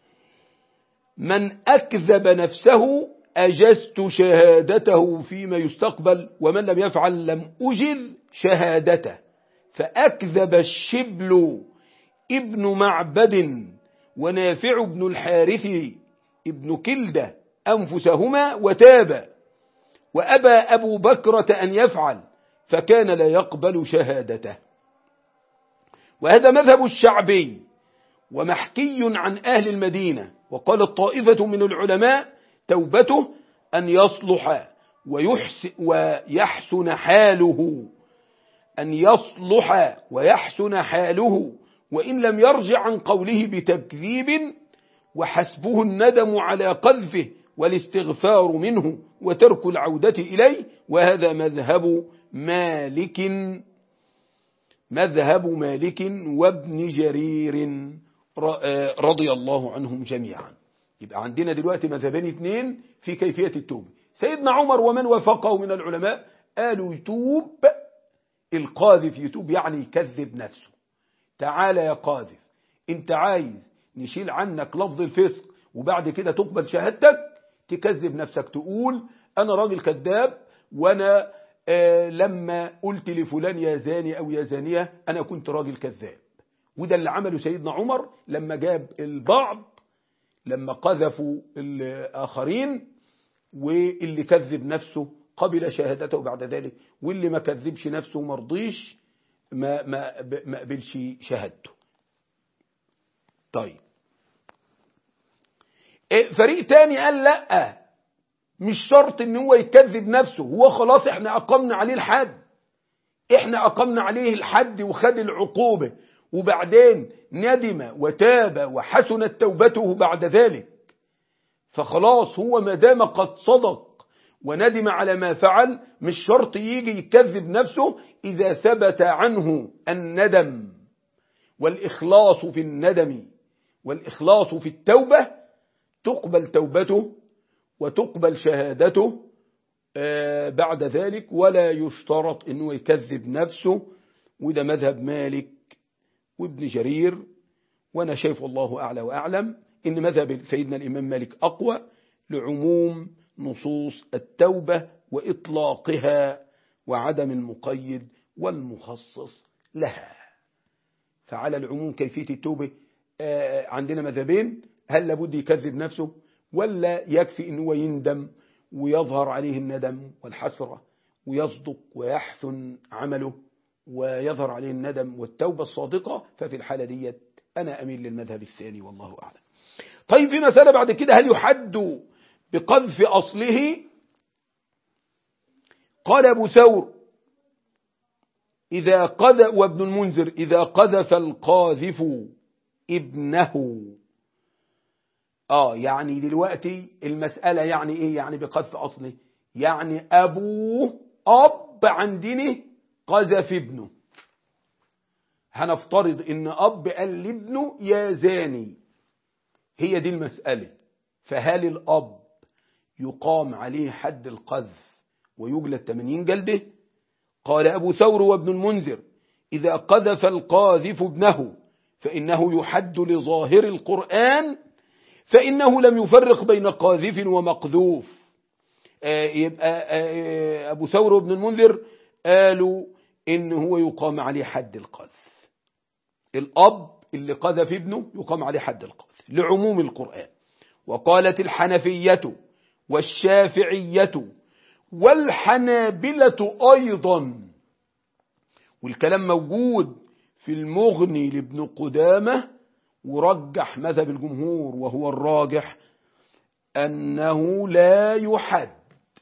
Speaker 1: من أكذب نفسه أجزت شهادته فيما يستقبل ومن لم يفعل لم أجز شهادته فأكذب الشبل ابن معبد ونافع بن الحارث ابن كلدة أنفسهما وتابا وأبى أبو بكرة أن يفعل فكان لا يقبل شهادته وهذا مذهب الشعبي ومحكي عن أهل المدينة وقال الطائفة من العلماء توبته أن يصلح ويحسن, ويحسن حاله أن يصلح ويحسن حاله وإن لم يرجع عن قوله بتكذيب وحسبه الندم على قذفه والاستغفار منه وترك العودة إليه وهذا مذهب مالك مذهب مالك وابن جرير رضي الله عنهم جميعا يبقى عندنا دلوقتي مذهبين اثنين في كيفية التوبة سيدنا عمر ومن وافقه من العلماء قالوا يتوب القاذف يتوب يعني يكذب نفسه تعال يا قاذف انت عايز نشيل عنك لفظ الفسق وبعد كده تقبل شهادتك تكذب نفسك تقول انا راجل كذاب وانا آه لما قلت لفلان يا زاني او يا زانية انا كنت راجل كذاب وده اللي عمله سيدنا عمر لما جاب البعض لما قذفوا الآخرين واللي كذب نفسه قبل شهادته بعد ذلك واللي ما كذبش نفسه مرضيش ما ما ما قبلش شهادته طيب فريق تاني قال لا مش شرط ان هو يكذب نفسه هو خلاص احنا اقمنا عليه الحد احنا اقمنا عليه الحد وخد العقوبة وبعدين ندم وتاب وحسنت توبته بعد ذلك فخلاص هو ما دام قد صدق وندم على ما فعل مش شرط يجي يكذب نفسه إذا ثبت عنه الندم والإخلاص في الندم والإخلاص في التوبة تقبل توبته وتقبل شهادته بعد ذلك ولا يشترط أنه يكذب نفسه وده مذهب مالك وابن جرير وأنا شايف الله أعلى وأعلم إن مذهب سيدنا الإمام مالك أقوى لعموم نصوص التوبة وإطلاقها وعدم المقيد والمخصص لها فعلى العموم كيفية التوبة عندنا مذهبين هل لابد يكذب نفسه ولا يكفي ان هو يندم ويظهر عليه الندم والحسرة ويصدق ويحسن عمله ويظهر عليه الندم والتوبة الصادقة ففي الحالة ديت أنا أميل للمذهب الثاني والله أعلم طيب في مسألة بعد كده هل يحد بقذف أصله قال أبو ثور إذا قذف وابن المنذر إذا قذف القاذف ابنه آه يعني دلوقتي المسألة يعني إيه يعني بقذف أصله يعني أبوه أب عن دينه قذف ابنه هنفترض إن أب قال لابنه يا زاني هي دي المسألة فهل الأب يقام عليه حد القذف ويجلد 80 جلده قال أبو ثور وابن المنذر إذا قذف القاذف ابنه فإنه يحد لظاهر القرآن فإنه لم يفرق بين قاذف ومقذوف آه يبقى آه أبو ثور وابن المنذر قالوا إن هو يقام عليه حد القذف الأب اللي قذف ابنه يقام عليه حد القذف لعموم القرآن وقالت الحنفية والشافعية والحنابلة أيضا والكلام موجود في المغني لابن قدامة ورجح مذهب الجمهور وهو الراجح أنه لا يحد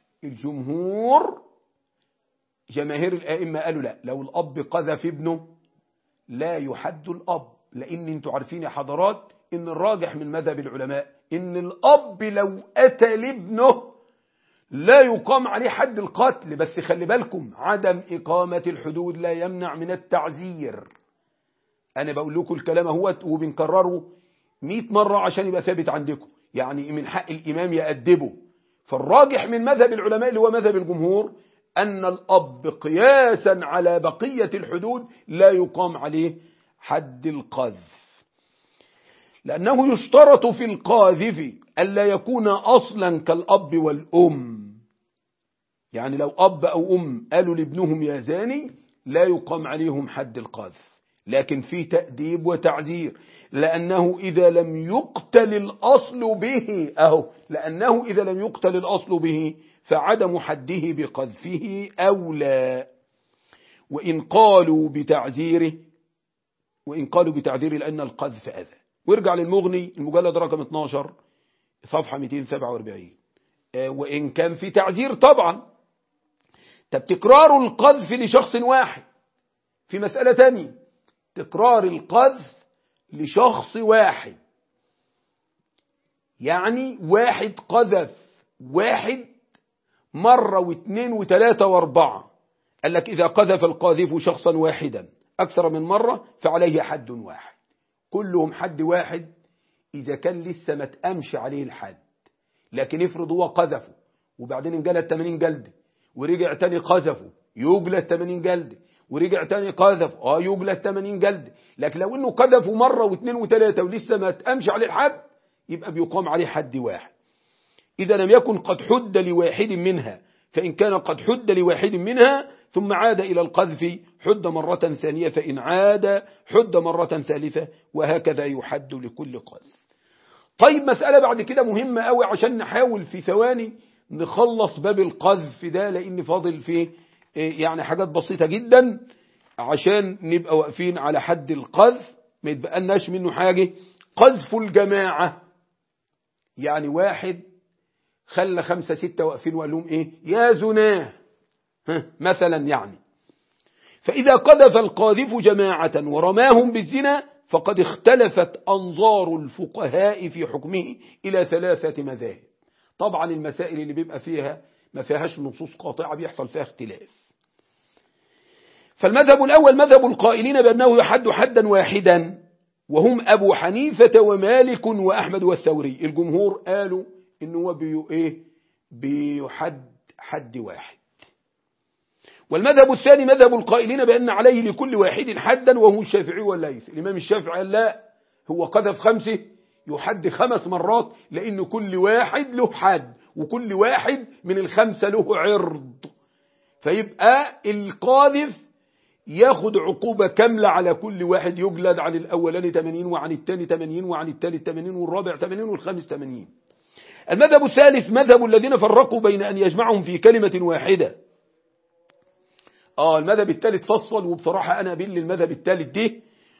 Speaker 1: الجمهور جماهير الآئمة قالوا لا لو الأب قذف ابنه لا يحد الأب لأن انتوا عارفين يا حضرات إن الراجح من مذهب العلماء إن الأب لو أتى لابنه لا يقام عليه حد القتل بس خلي بالكم عدم إقامة الحدود لا يمنع من التعزير أنا بقول لكم الكلام اهوت وبنكرره 100 مرة عشان يبقى ثابت عندكم يعني من حق الإمام يأدبه فالراجح من مذهب العلماء اللي هو مذهب الجمهور أن الأب قياسا على بقية الحدود لا يقام عليه حد القذف لأنه يشترط في القاذف ألا يكون أصلا كالأب والأم يعني لو أب أو أم قالوا لابنهم يا زاني لا يقام عليهم حد القذف لكن في تأديب وتعذير لأنه إذا لم يقتل الأصل به أهو لأنه إذا لم يقتل الأصل به فعدم حده بقذفه أولى وإن قالوا بتعذيره وإن قالوا بتعذيره لأن القذف أذى وارجع للمغني المجلد رقم 12 صفحة 247 وإن كان في تعذير طبعا طب تكرار القذف لشخص واحد في مسألة تانية تكرار القذف لشخص واحد يعني واحد قذف واحد مرة واثنين وثلاثة واربعة قال لك إذا قذف القاذف شخصا واحدا أكثر من مرة فعليه حد واحد كلهم حد واحد إذا كان لسه ما تأمش عليه الحد لكن افرض هو قذفه وبعدين انجلد 80 جلد ورجع تاني قذفه يجلد 80 جلد ورجع تاني قذف اه يجلد 80 جلد لكن لو انه قذفه مرة واثنين وثلاثة ولسه ما تأمش عليه الحد يبقى بيقام عليه حد واحد إذا لم يكن قد حد لواحد منها فإن كان قد حد لواحد منها ثم عاد إلى القذف حد مرة ثانية فإن عاد حد مرة ثالثة وهكذا يحد لكل قذف طيب مسألة بعد كده مهمة قوي عشان نحاول في ثواني نخلص باب القذف ده لأن فاضل فيه يعني حاجات بسيطة جدا عشان نبقى واقفين على حد القذف ما يتبقالناش منه حاجة قذف الجماعة يعني واحد خلى خمسة ستة واقفين وقال لهم ايه يا زناه مثلا يعني فإذا قذف القاذف جماعة ورماهم بالزنا فقد اختلفت أنظار الفقهاء في حكمه إلى ثلاثة مذاهب طبعا المسائل اللي بيبقى فيها ما فيهاش نصوص قاطعة بيحصل فيها اختلاف فالمذهب الأول مذهب القائلين بأنه يحد حدا واحدا وهم أبو حنيفة ومالك وأحمد والثوري الجمهور قالوا إنه هو بي إيه بيحد حد واحد والمذهب الثاني مذهب القائلين بأن عليه لكل واحد حدا وهو الشافعي والليث الإمام الشافعي قال لا هو قذف خمسة يحد خمس مرات لأن كل واحد له حد وكل واحد من الخمسة له عرض فيبقى القاذف ياخد عقوبة كاملة على كل واحد يجلد عن الأولاني 80 وعن الثاني 80 وعن الثالث 80 والرابع 80 والخامس 80 المذهب الثالث مذهب الذين فرقوا بين أن يجمعهم في كلمة واحدة آه المذهب الثالث فصل وبصراحة أنا بل المذهب الثالث ده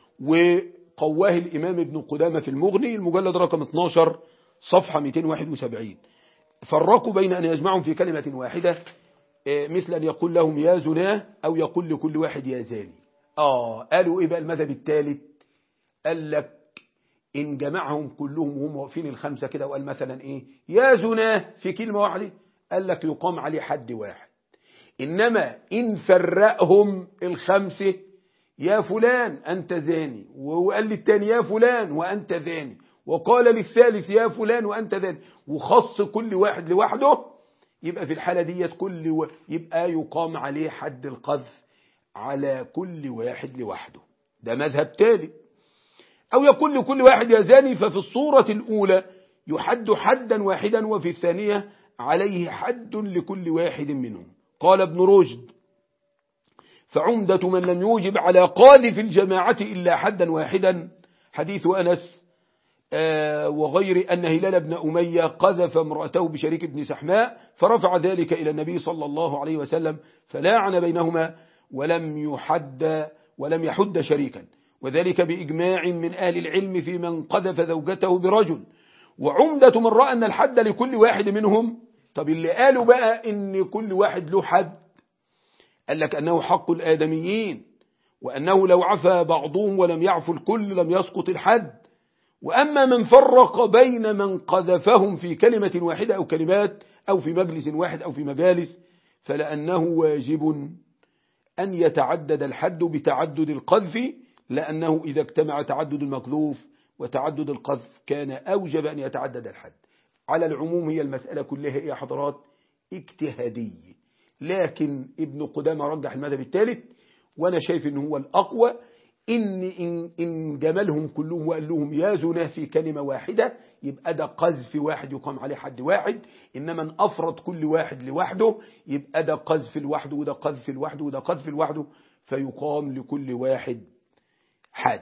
Speaker 1: وقواه الإمام ابن قدامة في المغني المجلد رقم 12 صفحة 271 فرقوا بين أن يجمعهم في كلمة واحدة مثل أن يقول لهم يا زناه أو يقول لكل واحد يا زاني آه قالوا إيه بقى المذهب الثالث قال لك إن جمعهم كلهم وهم واقفين الخمسة كده وقال مثلا إيه يا زناه في كلمة واحدة قال لك يقام عليه حد واحد إنما إن فرقهم الخمسة يا فلان أنت زاني وقال للتاني يا فلان وأنت زاني وقال للثالث يا فلان وأنت زاني وخص كل واحد لوحده يبقى في الحالة ديت كل و... يبقى يقام عليه حد القذف على كل واحد لوحده ده مذهب تالي أو يقول لكل واحد يا زاني ففي الصورة الأولى يحد حدا واحدا وفي الثانية عليه حد لكل واحد منهم قال ابن رشد فعمدة من لم يوجب على قاذف الجماعة إلا حدا واحدا حديث أنس آه وغير أن هلال بن أمية قذف امرأته بشريك بن سحماء فرفع ذلك إلى النبي صلى الله عليه وسلم فلاعن بينهما ولم يحد ولم يحد شريكا وذلك بإجماع من أهل العلم في من قذف زوجته برجل وعمدة من رأى أن الحد لكل واحد منهم طب اللي قالوا بقى إن كل واحد له حد قال لك أنه حق الآدميين وأنه لو عفى بعضهم ولم يعفو الكل لم يسقط الحد وأما من فرق بين من قذفهم في كلمة واحدة أو كلمات أو في مجلس واحد أو في مجالس فلأنه واجب أن يتعدد الحد بتعدد القذف لأنه إذا اجتمع تعدد المقذوف وتعدد القذف كان أوجب أن يتعدد الحد على العموم هي المسألة كلها يا حضرات اجتهادية لكن ابن قدامة رجح المذهب الثالث وأنا شايف أنه هو الأقوى إن, إن, إن جملهم كلهم وقال لهم يا زنا في كلمة واحدة يبقى ده قذف واحد يقام عليه حد واحد إنما ان أفرض كل واحد لوحده يبقى ده قذف لوحده وده قذف لوحده وده قذف لوحده فيقام لكل واحد حد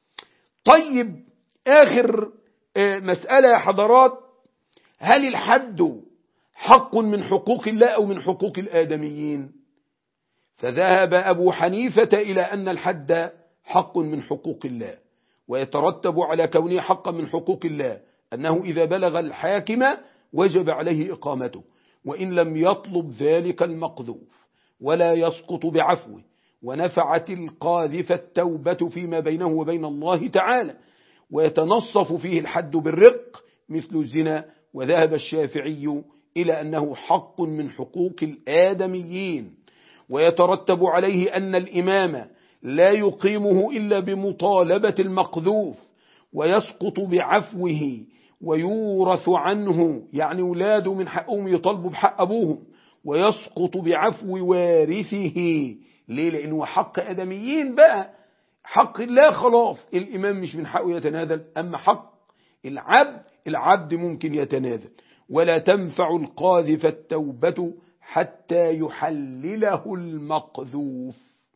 Speaker 1: طيب آخر مسألة يا حضرات هل الحد حق من حقوق الله أو من حقوق الآدميين فذهب أبو حنيفة إلى أن الحد حق من حقوق الله ويترتب على كونه حقا من حقوق الله أنه إذا بلغ الحاكم وجب عليه إقامته وإن لم يطلب ذلك المقذوف ولا يسقط بعفوه ونفعت القاذف التوبة فيما بينه وبين الله تعالى ويتنصف فيه الحد بالرق مثل الزنا وذهب الشافعي إلى أنه حق من حقوق الآدميين ويترتب عليه أن الإمام لا يقيمه إلا بمطالبة المقذوف ويسقط بعفوه ويورث عنه يعني ولاده من حقهم يطالبوا بحق أبوهم ويسقط بعفو وارثه ليه لأنه حق أدميين بقى حق الله خلاص الإمام مش من حقه يتنازل أما حق العبد العبد ممكن يتنازل ولا تنفع القاذف التوبة حتى يحلله المقذوف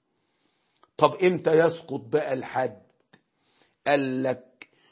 Speaker 1: طب امتى يسقط بقى الحد قال لك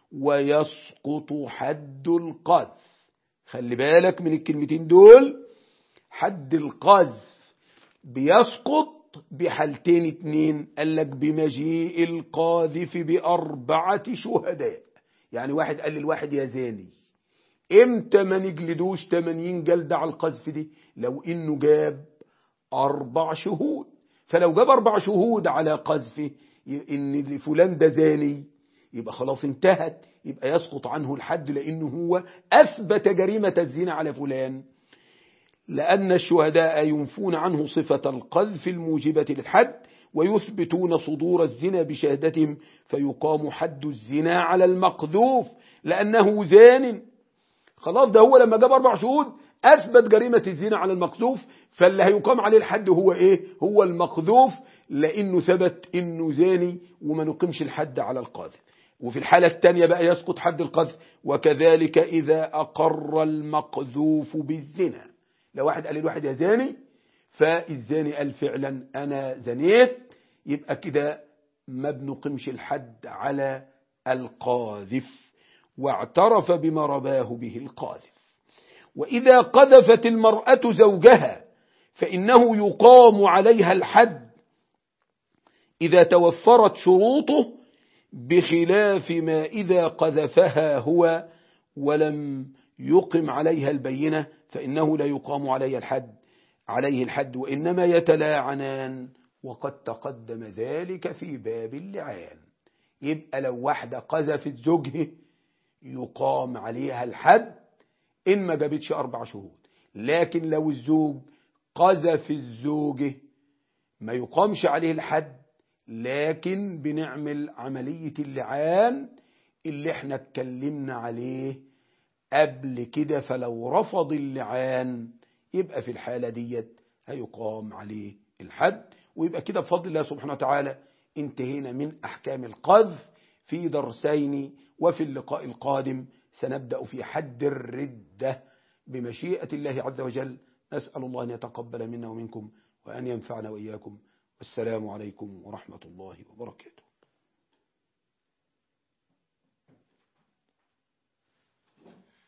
Speaker 1: ويسقط حد القذف خلي بالك من الكلمتين دول حد القذف بيسقط بحالتين اتنين قال لك بمجيء القاذف بأربعة شهداء يعني واحد قال للواحد يا زاني امتى ما نجلدوش 80 جلدة على القذف دي لو انه جاب اربع شهود فلو جاب اربع شهود على قذفه ان فلان ده زاني يبقى خلاص انتهت يبقى يسقط عنه الحد لانه هو اثبت جريمة الزنا على فلان لأن الشهداء ينفون عنه صفة القذف الموجبة للحد ويثبتون صدور الزنا بشهادتهم فيقام حد الزنا على المقذوف لأنه زان خلاص ده هو لما جاب أربع شهود أثبت جريمة الزنا على المقذوف فاللي هيقام عليه الحد هو إيه هو المقذوف لأنه ثبت إنه زاني وما نقيمش الحد على القاذف وفي الحالة الثانية بقى يسقط حد القذف وكذلك إذا أقر المقذوف بالزنا لو واحد قال للواحد يا زاني فالزاني قال فعلا أنا زنيت يبقى كده ما بنقيمش الحد على القاذف واعترف بما رباه به القاذف وإذا قذفت المرأة زوجها فإنه يقام عليها الحد إذا توفرت شروطه بخلاف ما إذا قذفها هو ولم يقم عليها البينة فإنه لا يقام عليها الحد عليه الحد وإنما يتلاعنان وقد تقدم ذلك في باب اللعان يبقى لو واحدة قذفت زوجها يقام عليها الحد إن ما جابتش أربع شهود لكن لو الزوج قذف الزوجة ما يقامش عليه الحد لكن بنعمل عملية اللعان اللي احنا اتكلمنا عليه قبل كده فلو رفض اللعان يبقى في الحالة ديت هيقام عليه الحد ويبقى كده بفضل الله سبحانه وتعالى انتهينا من أحكام القذف في درسين وفي اللقاء القادم سنبدأ في حد الردة بمشيئة الله عز وجل نسأل الله أن يتقبل منا ومنكم وأن ينفعنا وإياكم والسلام عليكم ورحمة الله وبركاته